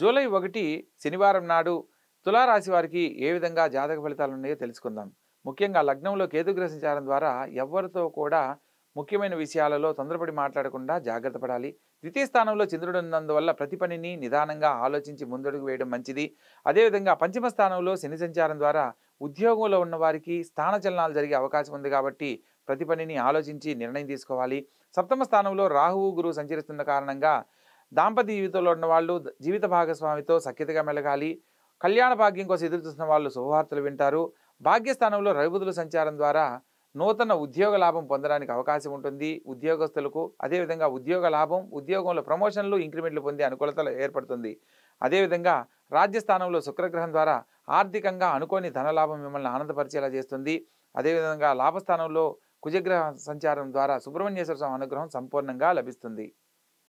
July ఒకటి శనివారం నాడు తులారాశి వారికి ఏ విధంగా జాతక ఫలితాలు ఉన్నాయో తెలుసుకుందాం ముఖ్యంగా లగ్నంలో కేతుగ్రహ సంచారం ద్వారా ఎవరితో కూడా ముఖ్యమైన విషయాలలో తొందరపడి మాట్లాడకుండా జాగ్రత్త పడాలి ద్వితీయ స్థానంలో చంద్రుడు ఉన్నందువల్ల ప్రతి పనిని నిదానంగా ఆలోచించి ముందడుగు వేయడం మంచిది అదేవిధంగా పంచమ స్థానంలో శని సంచారం ద్వారా ఉద్యోగంలో ఉన్న వారికి స్థానచలనాలు జరిగే అవకాశం ఉంది కాబట్టి ప్రతి పనిని ఆలోచించి నిర్ణయం తీసుకోవాలి సప్తమ స్థానంలో రాహువు గురువు సంచరిస్తున్న కారణంగా దాంపత్య జీవితంలో ఉన్న వాళ్ళు జీవిత భాగస్వామితో సఖ్యతగా మెలగాలి కళ్యాణ భాగ్యం కోసం ఎదురు చూస్తున్న వాళ్ళు శుభవార్తలు వింటారు భాగ్యస్థానంలో రవిబుధుల సంచారం ద్వారా నూతన ఉద్యోగ లాభం పొందడానికి అవకాశం ఉంటుంది ఉద్యోగస్తులకు అదేవిధంగా ఉద్యోగ లాభం ఉద్యోగంలో ప్రమోషన్లు ఇంక్రిమెంట్లు పొందే అనుకూలత ఏర్పడుతుంది అదేవిధంగా రాజ్యస్థానంలో శుక్రగ్రహం ద్వారా ఆర్థికంగా అనుకోని ధనలాభం మిమ్మల్ని ఆనందపరిచేలా చేస్తుంది అదేవిధంగా లాభస్థానంలో కుజగ్రహ సంచారం ద్వారా సుబ్రహ్మణ్యేశ్వర స్వామి అనుగ్రహం సంపూర్ణంగా లభిస్తుంది